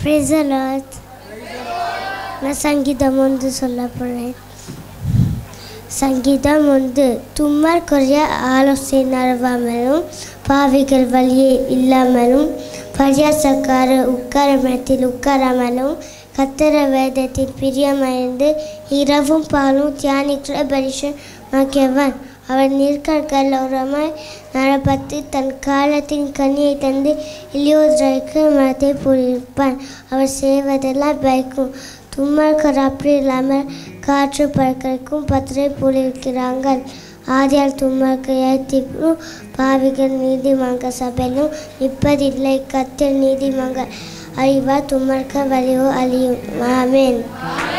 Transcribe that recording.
Praise the Lord. நான் சங்கீதம் ஒன்று சொல்ல போகிறேன் சங்கீதம் ஒன்று தும்மர் குறைய ஆலோசனை நடவாமலும் பாவிகள் வழியே இல்லாமலும் பரியாசக்கார உட்காரமத்தில் உட்காராமலும் கத்திர வேதத்தின் பிரியமடைந்து இரவும் பாலும் தியானிக்கிற பரிசமாக்கியவன் அவன் நீர்க்கர்கள் ஓரமாய் நடப்பட்டு தன் காலத்தின் கனியை தந்து இளியோதரைக்கு மரத்தை பூரிப்பான் அவர் செய்வதெல்லாம் பயக்கும் தும்மர்கள் அப்படி இல்லாமல் காற்று பறக்கரைக்கும் பத்திரை பூரிக்கிறார்கள் ஆதியால் தும்மருக்கு ஏற்றிக்கும் பாவிகள் நீதிமன்ற சபையிலும் நிற்பதில்லை கத்தில் நீதிமன்ற அறிவா தும்மர்க்க வலியோ அழியும் ஆமேன்